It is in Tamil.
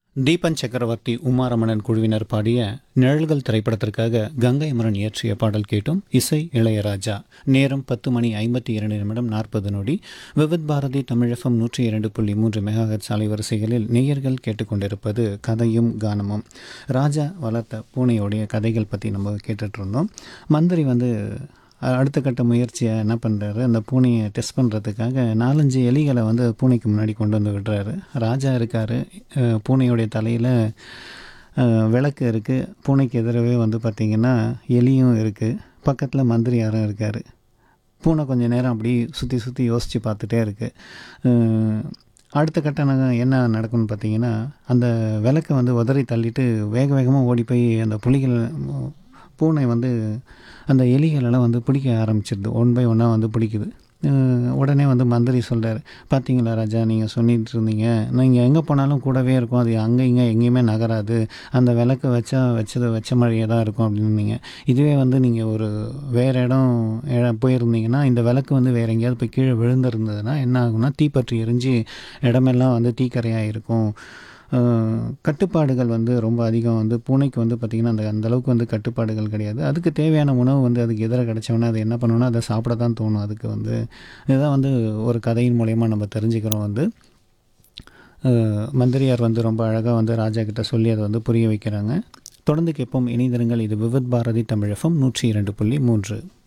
தீபன் சக்கரவர்த்தி உமாரமணன் குழுவினர் பாடிய நிழல்கள் திரைப்படத்திற்காக கங்கை அமரன் இயற்றிய பாடல் கேட்டும் இசை இளையராஜா நேரம் பத்து மணி ஐம்பத்தி இரண்டு நிமிடம் நாற்பது நொடி விவித் பாரதி தமிழகம் நூற்றி இரண்டு புள்ளி மூன்று மெகாஹெட் சாலை வரிசைகளில் நேயர்கள் கேட்டுக்கொண்டிருப்பது கதையும் கானமும் ராஜா வளர்த்த பூனையோடைய கதைகள் பற்றி நம்ம கேட்டுட்டு இருந்தோம் மந்திரி வந்து அ- அடுத்த கட்ட முயற்சியை என்ன பண்ணுறாரு அந்த பூனையை டெஸ்ட் பண்ணுறதுக்காக நாலஞ்சு எலிகளை வந்து பூனைக்கு முன்னாடி கொண்டு வந்து விடுறாரு ராஜா இருக்கார் பூனையுடைய தலையில் விளக்கு இருக்குது பூனைக்கு எதிரவே வந்து பார்த்திங்கன்னா எலியும் இருக்குது பக்கத்தில் மந்திரியாரும் இருக்கார் பூனை கொஞ்ச நேரம் அப்படி சுற்றி சுற்றி யோசித்து பார்த்துட்டே இருக்குது அடுத்த கட்டம் நக- என்ன நடக்கும்னு பார்த்தீங்கன்னா அந்த விளக்கை வந்து உதறி தள்ளிட்டு வேக வேகமாக ஓடி போய் அந்த புலிகள் ம், பூனை வந்து அந்த எலிகளெல்லாம் வந்து பிடிக்க ஆரம்பிச்சிடுது ஒன் பை ஒன்னாக வந்து பிடிக்குது அஹ் உடனே வந்து மந்திரி சொல்கிறார் பார்த்தீங்களா ராஜா நீங்கள் சொல்லிட்டு இருந்தீங்க நீங்கள் எங்கே போனாலும் கூடவே இருக்கும் அது அங்கே இங்கே எங்கேயுமே நகராது அந்த விளக்கு வச்சா வச்சது வச்ச மாதிரியே தான் இருக்கும் அப்படின்னீங்க இதுவே வந்து நீங்கள் ஒரு வேறு இடம் இடம் போயிருந்தீங்கன்னா இந்த விளக்கு வந்து வேறு எங்கேயாவது போய் கீழே விழுந்திருந்ததுன்னா என்ன ஆகும்னா தீப்பற்றி எரிஞ்சு இடமெல்லாம் வந்து தீக்கரையாக இருக்கும் அஹ் கட்டுப்பாடுகள் வந்து ரொம்ப அதிகம் வந்து பூனைக்கு வந்து பார்த்திங்கன்னா அந்த அந்த அளவுக்கு வந்து கட்டுப்பாடுகள் கிடையாது அதுக்கு தேவையான உணவு வந்து அதுக்கு எதிராக கிடச்சோன்னா அது என்ன பண்ணணும்னா அதை சாப்பிட தான் தோணும் அதுக்கு வந்து இதுதான் வந்து ஒரு கதையின் மூலயமா நம்ம தெரிஞ்சுக்கிறோம் வந்து அஹ் மந்திரியார் வந்து ரொம்ப அழகாக வந்து ராஜா கிட்ட சொல்லி அதை வந்து புரிய வைக்கிறாங்க தொடர்ந்து கேட்போம் இணைந்திருங்கள் இது விவித் பாரதி தமிழகம் நூற்றி இரண்டு புள்ளி மூன்று